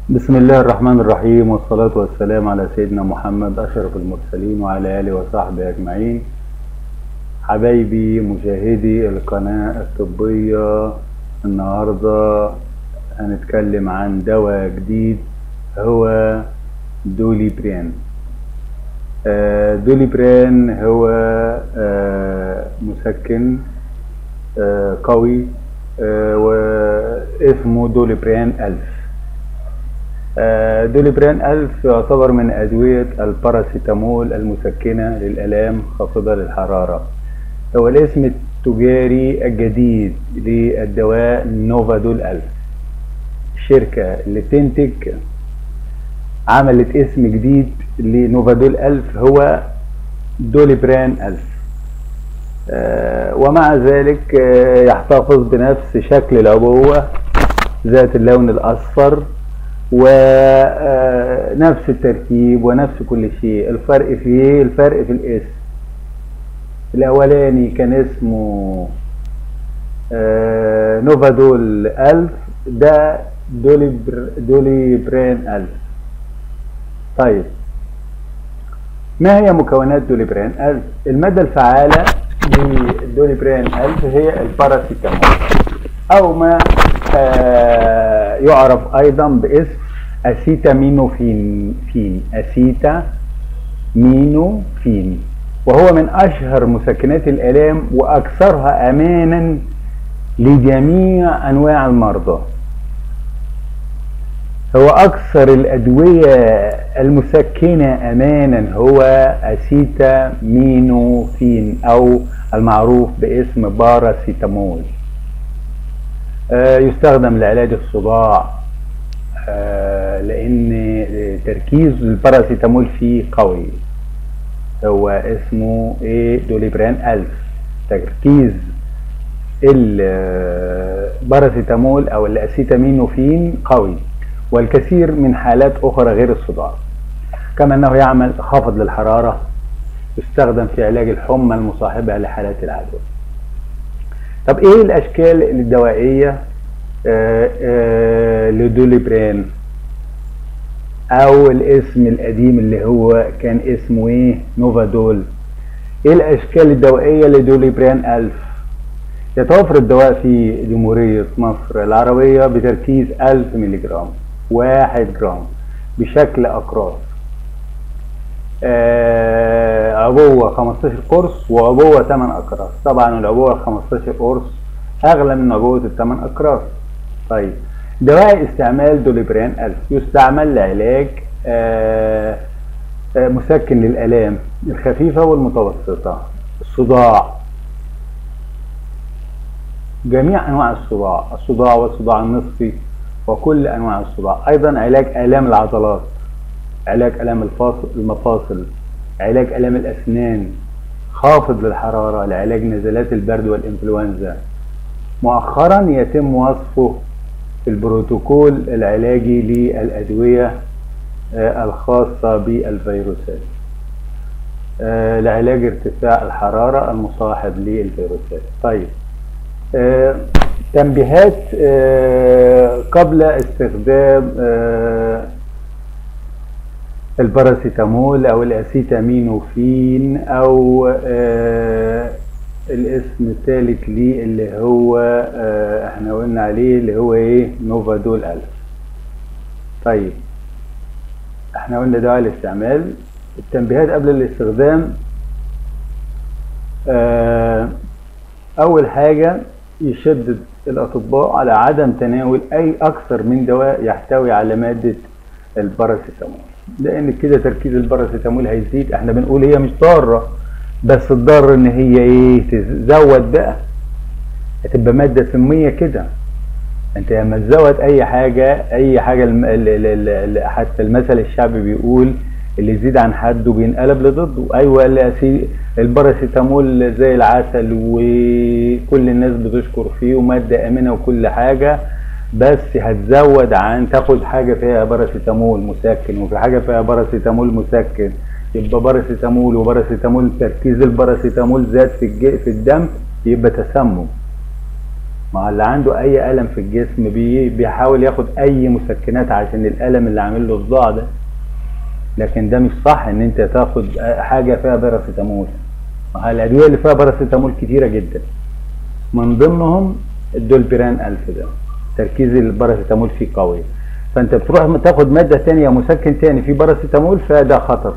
بسم الله الرحمن الرحيم والصلاة والسلام على سيدنا محمد أشرف المرسلين وعلى آله وصحبه أجمعين حبايبي مشاهدي القناة الطبية النهاردة هنتكلم عن دواء جديد هو دولي برين آه، دولي برين هو آه، مسكن آه، قوي آه، واسمه دولي برين ألف آه، دوليبرين ألف يعتبر من أدوية الباراسيتامول المسكنة للآلام خافضة للحرارة هو الاسم التجاري الجديد للدواء نوفادول ألف الشركة اللي بتنتج عملت اسم جديد لنوفادول ألف هو دوليبرين ألف آه، ومع ذلك آه، يحتفظ بنفس شكل العبوة ذات اللون الأصفر ونفس التركيب ونفس كل شيء الفرق في ايه الفرق في الاسم الاولاني كان اسمه آه، نوفادول ألف ده دولي, بر دولي برين ألف طيب ما هي مكونات دولي برين ألف المادة الفعالة لدولي برين ألف هي الباراسيتامول أو ما آه، يعرف أيضا باسم أسيتامينوفين فين أسيتامينوفين وهو من أشهر مسكنات الآلام وأكثرها أمانا لجميع أنواع المرضى هو أكثر الأدوية المسكنة أمانا هو أسيتامينوفين أو المعروف باسم باراسيتامول آه، يستخدم لعلاج الصداع آه، لان تركيز الباراسيتامول فيه قوي هو اسمه ايه دوليبران ألف تركيز الباراسيتامول او الاسيتامينوفين قوي والكثير من حالات اخرى غير الصداع كما انه يعمل خافض للحراره يستخدم في علاج الحمى المصاحبه لحالات العدوى طب ايه الاشكال الدوائيه آه، آه، لدوليبرين او الاسم القديم اللي هو كان اسمه ايه نوفادول ايه الاشكال الدوائيه لدوليبرين الف يتوفر الدواء في جمهورية مصر العربية بتركيز 1000 ملي جرام واحد جرام بشكل أقراص آه، عبوة 15 قرص وعبوة 8 أقراص طبعا العبوة 15 قرص أغلى من عبوة الثمان أقراص طيب دواء استعمال دوليبرين ألف يستعمل لعلاج آه، آه، مسكن للآلام الخفيفة والمتوسطة الصداع جميع أنواع الصداع الصداع والصداع النصفي وكل أنواع الصداع أيضا علاج آلام العضلات علاج آلام الفاصل المفاصل علاج آلام الأسنان خافض للحرارة لعلاج نزلات البرد والإنفلونزا مؤخرا يتم وصفه في البروتوكول العلاجي للأدوية آه، الخاصة بالفيروسات آه، لعلاج ارتفاع الحرارة المصاحب للفيروسات طيب آه، تنبيهات آه، قبل استخدام آه، الباراسيتامول او الاسيتامينوفين او آه، الاسم الثالث ليه اللي هو آه، احنا قلنا عليه اللي هو ايه نوفادول الف طيب احنا قلنا دواء الاستعمال التنبيهات قبل الاستخدام آه، اول حاجة يشدد الاطباء على عدم تناول اي اكثر من دواء يحتوي على مادة الباراسيتامول لان كده تركيز الباراسيتامول هيزيد احنا بنقول هي مش ضارة بس الضار ان هي ايه تزود بقى هتبقى مادة سمية كده انت لما تزود اي حاجة اي حاجة الم... ال... ال... ال... ال- حتى المثل الشعبي بيقول اللي يزيد عن حده بينقلب لضده ايوه الأسي... الباراسيتامول زي العسل وكل الناس بتشكر فيه ومادة امنة وكل حاجة بس هتزود عن تاخد حاجة فيها باراسيتامول مسكن وفي حاجة فيها باراسيتامول مسكن يبقى باراسيتامول وباراسيتامول تركيز الباراسيتامول زاد في الج... في الدم يبقى تسمم ما هو اللي عنده اي الم في الجسم بي بيحاول ياخد اي مسكنات عشان الالم اللي عامل له صداع ده لكن ده مش صح ان انت تاخد حاجه فيها باراسيتامول ما هو الادويه اللي فيها باراسيتامول كتيره جدا من ضمنهم الدولبيران الف ده تركيز الباراسيتامول فيه قوي فانت بتروح تاخد ماده ثانيه مسكن ثاني فيه باراسيتامول فده خطر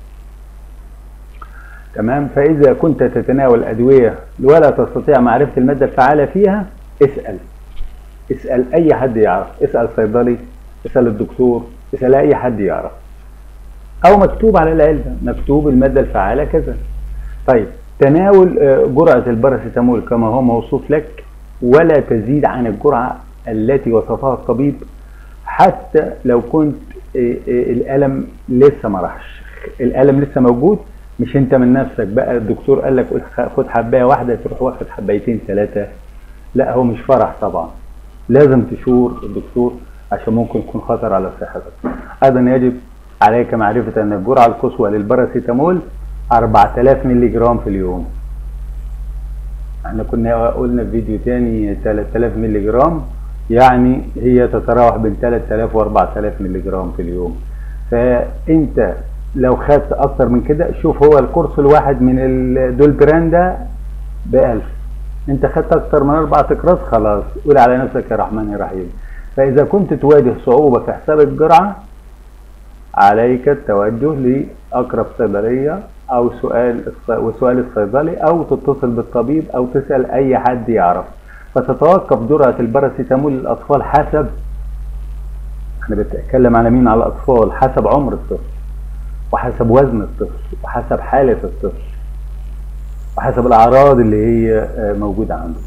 تمام فاذا كنت تتناول ادويه ولا تستطيع معرفه الماده الفعاله فيها اسال اسال اي حد يعرف اسال صيدلي اسال الدكتور اسال اي حد يعرف او مكتوب على العلبه مكتوب الماده الفعاله كذا طيب تناول جرعه الباراسيتامول كما هو موصوف لك ولا تزيد عن الجرعه التي وصفها الطبيب حتى لو كنت الالم لسه ما راحش الالم لسه موجود مش انت من نفسك بقى الدكتور قال لك خد حبايه واحده تروح واخد حبايتين ثلاثه لا هو مش فرح طبعا لازم تشور الدكتور عشان ممكن يكون خطر على صحتك ايضا يجب عليك معرفه ان الجرعه القصوى للباراسيتامول 4000 مللي جرام في اليوم احنا كنا قلنا في فيديو تاني 3000 مللي جرام يعني هي تتراوح بين 3000 و 4000 مللي جرام في اليوم فانت لو خدت اكتر من كده شوف هو القرص الواحد من الدولبران ده ب 1000 انت خدت اكتر من اربع اقراص خلاص قول على نفسك يا رحمن يا رحيم فاذا كنت تواجه صعوبه في حساب الجرعه عليك التوجه لاقرب صيدليه او سؤال وسؤال الصيدلي او تتصل بالطبيب او تسال اي حد يعرف فتتوقف جرعه الباراسيتامول للاطفال حسب احنا بنتكلم على مين على الاطفال حسب عمر الطفل وحسب وزن الطفل وحسب حاله الطفل وحسب الاعراض اللي هي موجوده عنده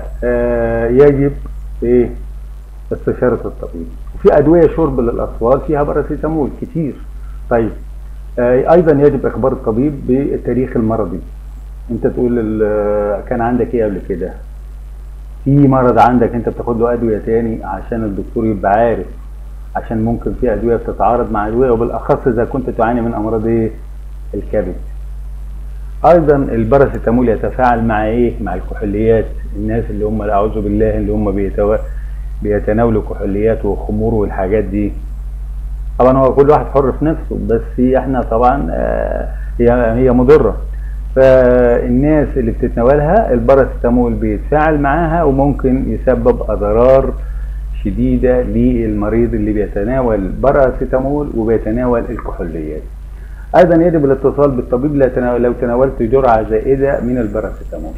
فيجب ايه استشاره الطبيب وفي ادويه شرب للاطفال فيها باراسيتامول كتير طيب ايضا يجب اخبار الطبيب بالتاريخ المرضي انت تقول كان عندك ايه قبل كده في مرض عندك انت بتاخد له ادويه تاني عشان الدكتور يبقى عارف عشان ممكن في ادويه بتتعارض مع ادويه وبالاخص اذا كنت تعاني من امراض ايه الكبد ايضا الباراسيتامول يتفاعل مع ايه مع الكحوليات الناس اللي هم اعوذ بالله اللي هم بيتو... بيتناولوا كحوليات وخمور والحاجات دي طبعا هو كل واحد حر في نفسه بس احنا طبعا آه هي هي مضره فالناس اللي بتتناولها الباراسيتامول بيتفاعل معاها وممكن يسبب اضرار شديده للمريض اللي بيتناول باراسيتامول وبيتناول الكحوليات ايضا يجب الاتصال بالطبيب لو تناولت جرعه زائده من الباراسيتامول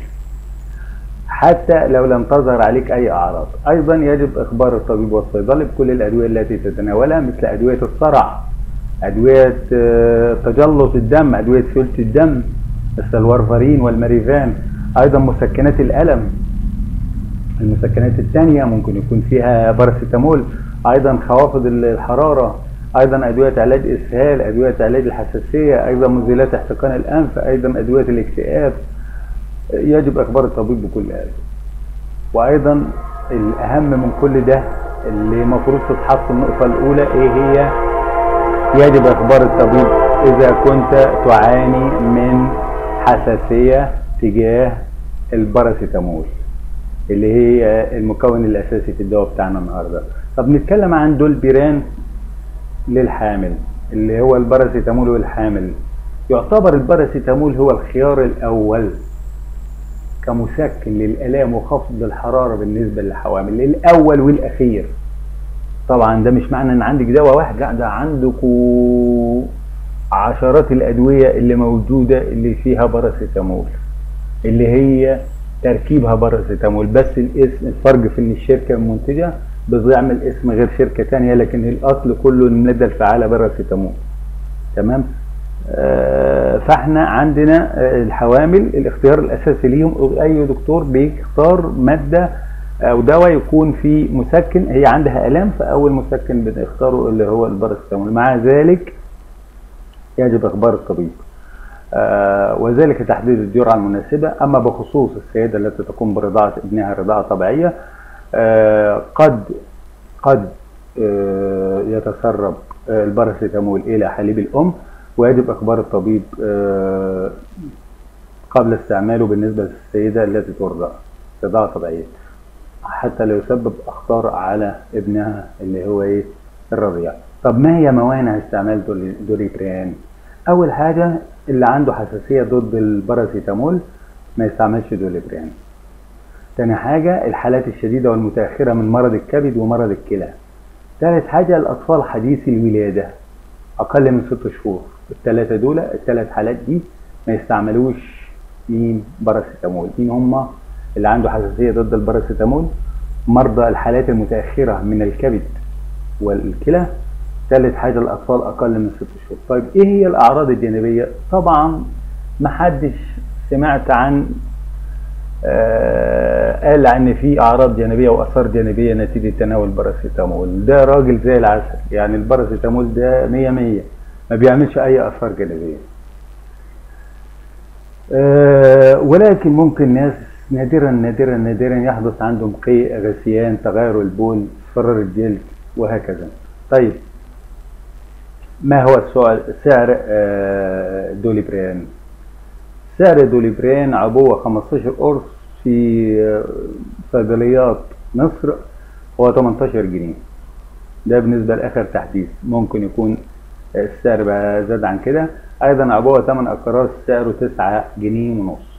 حتى لو لم تظهر عليك اي اعراض ايضا يجب اخبار الطبيب والصيدلي بكل الادويه التي تتناولها مثل ادويه الصرع ادويه تجلط الدم ادويه سيوله الدم مثل الورفارين والماريفان ايضا مسكنات الالم المسكنات الثانيه ممكن يكون فيها باراسيتامول ايضا خوافض الحراره ايضا ادويه علاج اسهال ادويه علاج الحساسيه ايضا مزيلات احتقان الانف ايضا ادويه الاكتئاب يجب اخبار الطبيب بكل هذا وايضا الاهم من كل ده اللي المفروض تتحط النقطه الاولى ايه هي يجب اخبار الطبيب اذا كنت تعاني من حساسيه تجاه الباراسيتامول اللي هي المكون الاساسي في الدواء بتاعنا النهارده طب نتكلم عن دولبيران للحامل اللي هو الباراسيتامول والحامل يعتبر الباراسيتامول هو الخيار الاول كمسكن للالام وخفض الحراره بالنسبه للحوامل الاول والاخير طبعا ده مش معنى ان عندك دواء واحد لا ده عندكوا عشرات الادويه اللي موجوده اللي فيها باراسيتامول اللي هي تركيبها باراسيتامول بس الاسم الفرق في ان الشركه المنتجه بتعمل اسم غير شركه ثانيه لكن الاصل كله الماده الفعاله باراسيتامول تمام آه فاحنا عندنا آه الحوامل الاختيار الاساسي ليهم اي دكتور بيختار ماده او دواء يكون فيه مسكن هي عندها الام فاول مسكن بنختاره اللي هو الباراسيتامول مع ذلك يجب اخبار الطبيب آه وذلك تحديد الجرعه المناسبه اما بخصوص السيده التي تقوم برضاعه ابنها رضاعه طبيعيه قد قد يتسرب الباراسيتامول الى حليب الام ويجب اخبار الطبيب قبل استعماله بالنسبه للسيده التي ترضع رضاعه طبيعيه حتى لا يسبب اخطار على ابنها اللي هو ايه الرضيع طب ما هي موانع استعمال دولي- دوليبريان اول حاجه اللي عنده حساسيه ضد الباراسيتامول ما يستعملش دوليبريان تاني حاجه الحالات الشديده والمتاخره من مرض الكبد ومرض الكلى تالت حاجه الاطفال حديثي الولاده اقل من ست شهور الثلاثه دول الثلاث حالات دي ما يستعملوش مين باراسيتامول مين هم اللي عنده حساسيه ضد الباراسيتامول مرضى الحالات المتاخره من الكبد والكلى ثالث حاجه الاطفال اقل من ست شهور طيب ايه هي الاعراض الجانبيه طبعا محدش سمعت عن آه قال ان في اعراض جانبيه واثار جانبيه نتيجه تناول الباراسيتامول ده راجل زي العسل يعني الباراسيتامول ده مية مية ما بيعملش اي اثار جانبيه آه ولكن ممكن ناس نادرا نادرا نادرا يحدث عندهم قيء غثيان تغير البول اصفرار الجلد وهكذا طيب ما هو السؤال سعر آه دوليبريان سعر دوليبريان عبوة 15 قرص في آه، صيدليات مصر هو 18 جنيه ده بالنسبة لآخر تحديث ممكن يكون السعر بقى زاد عن كده أيضا عبوة 8 أقراص سعره 9 جنيه ونص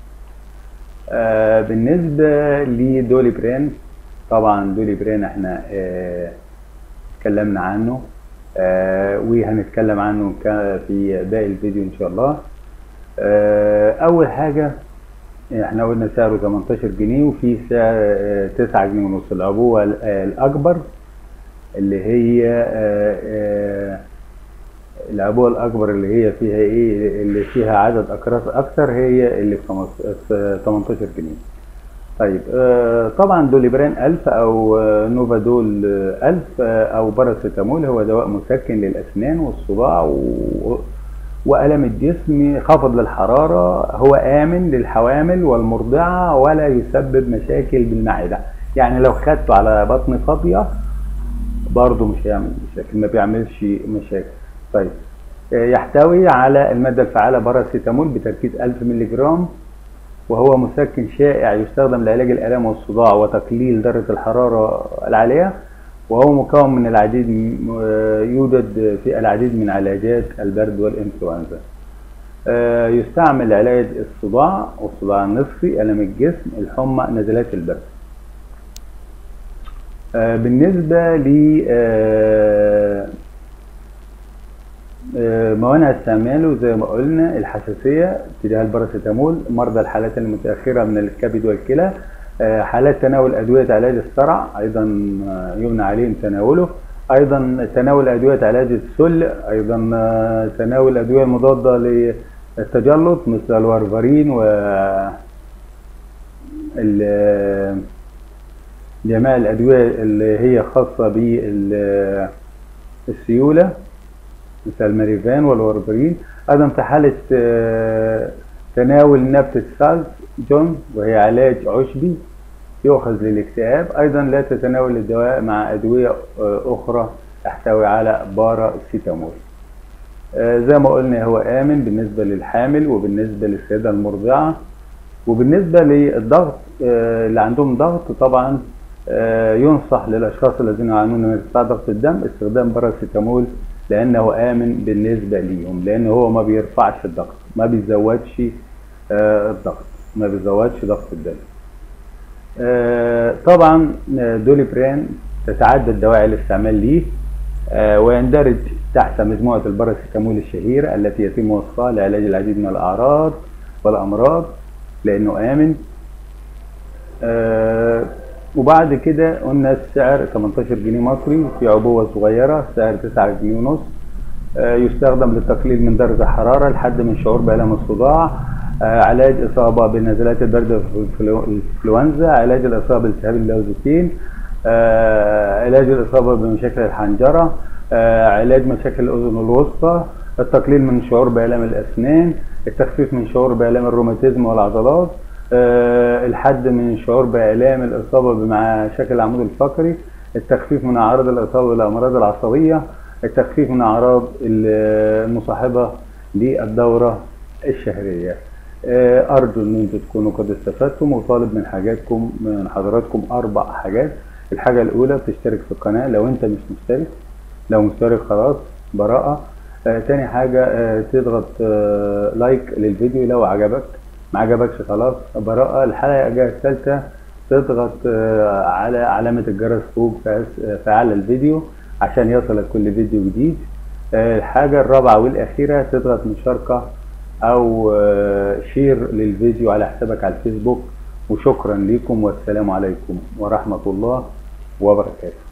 آه بالنسبة لدوليبرين طبعا دوليبرين احنا آه اتكلمنا عنه آه وهنتكلم عنه ك- في باقي الفيديو ان شاء الله آه اول حاجة احنا قلنا سعره 18 جنيه وفي سعر آه 9 جنيه ونص العبوة ال- آه، الاكبر اللي هي آه آه العبوة الأكبر اللي هي فيها إيه اللي فيها عدد أقراص أكتر هي اللي في خمس- في 18 جنيه. طيب آه، طبعا دوليبران 1000 أو آه، نوفادول آه، 1000 آه، أو باراسيتامول هو دواء مسكن للأسنان والصداع و... وألم الجسم خفض للحرارة هو آمن للحوامل والمرضعة ولا يسبب مشاكل بالمعدة يعني لو خدته على بطن فاضية برضه مش هيعمل مشاكل ما بيعملش مشاكل طيب آه، يحتوي على المادة الفعالة باراسيتامول بتركيز 1000 مللي جرام وهو مسكن شائع يستخدم لعلاج الآلام والصداع وتقليل درجة الحرارة العالية وهو مكون من العديد م- آه، يوجد في العديد من علاجات البرد والإنفلونزا آه، يستعمل لعلاج الصداع والصداع النصفي ألم الجسم الحمى نزلات البرد آه، بالنسبة ل آه، آه، موانع استعماله زي ما قلنا الحساسية تجاه الباراسيتامول مرضى الحالات المتأخرة من الكبد والكلى آه، حالات تناول أدوية علاج الصرع أيضا آه، يمنع عليهم تناوله أيضا تناول أدوية علاج السل أيضا آه، تناول الأدوية المضادة للتجلط مثل الوارفارين و ال- جميع الأدوية اللي هي خاصة بالسيولة مثل الماريفان والوربرين أيضا في حالة آه، تناول نبتة سالز جون وهي علاج عشبي يؤخذ للاكتئاب أيضا لا تتناول الدواء مع أدوية آه، أخرى تحتوي على باراسيتامول آه، زي ما قلنا هو آمن بالنسبة للحامل وبالنسبة للسيدة المرضعة وبالنسبة للضغط آه، اللي عندهم ضغط طبعا آه، ينصح للأشخاص الذين يعانون من ارتفاع ضغط الدم استخدام باراسيتامول لأنه آمن بالنسبة ليهم لأن هو ما بيرفعش الضغط ما بيزودش آه، الضغط ما بيزودش ضغط الدم آه، طبعا آه، دوليبران تتعدد دواعي الاستعمال ليه آه، ويندرج تحت مجموعة الباراسيتامول الشهيرة التي يتم وصفها لعلاج العديد من الأعراض والأمراض لأنه آمن آه، وبعد كده قلنا السعر 18 جنيه مصري في عبوة صغيرة سعر 9 جنيه ونص آه، يستخدم للتقليل من درجة الحرارة لحد من شعور بألم الصداع آه، علاج إصابة بنزلات البرد والإنفلونزا علاج الإصابة بالتهاب اللوزتين آه، علاج الإصابة بمشاكل الحنجرة آه، علاج مشاكل الأذن الوسطى التقليل من شعور بآلام الأسنان التخفيف من شعور بآلام الروماتيزم والعضلات آه، الحد من شعور بآلام الإصابة مع شكل العمود الفقري التخفيف من أعراض الإصابة بالأمراض العصبية التخفيف من أعراض ال- المصاحبة للدورة الشهرية آه، أرجو إن أنتوا تكونوا قد استفدتم وطالب من حاجاتكم من حضراتكم أربع حاجات الحاجة الأولى تشترك في القناة لو أنت مش مشترك لو مشترك خلاص براءة آه تاني حاجة آه تضغط آه لايك للفيديو لو عجبك ما عجبكش خلاص براءة الحلقة الثالثة تضغط آه على علامة الجرس فوق في في أعلى الفيديو عشان يصلك كل فيديو جديد آه الحاجة الرابعة والأخيرة تضغط مشاركة أو آه شير للفيديو على حسابك على الفيسبوك وشكرا لكم والسلام عليكم ورحمة الله وبركاته